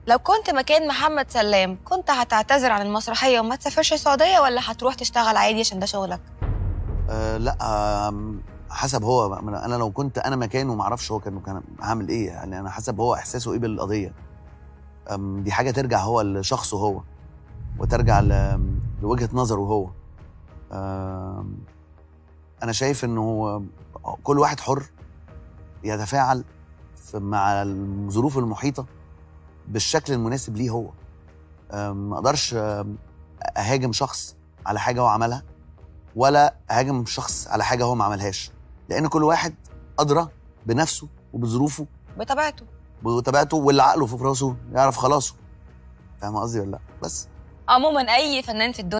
لو كنت مكان محمد سلام كنت هتعتذر عن المسرحيه وما تسافرش السعوديه ولا هتروح تشتغل عادي عشان ده شغلك أه لا آم، حسب هو بقى. انا لو كنت انا مكانه ما اعرفش هو كان كان هعمل ايه يعني انا حسب هو احساسه ايه بالقضيه أم، دي حاجه ترجع هو لشخصه هو وترجع ل- لوجهه نظره هو أم، انا شايف انه كل واحد حر يتفاعل في- مع الظروف المحيطه بالشكل المناسب ليه هو أم، ما اقدرش أم، اهاجم شخص على حاجه هو عملها ولا اهاجم شخص على حاجه هو ما عملهاش لان كل واحد ادرى بنفسه وبظروفه بطبيعته وطبيعته واللي عقله في راسه يعرف خلاصه فاهم قصدي ولا لا بس عموما اي فنان في الدنيا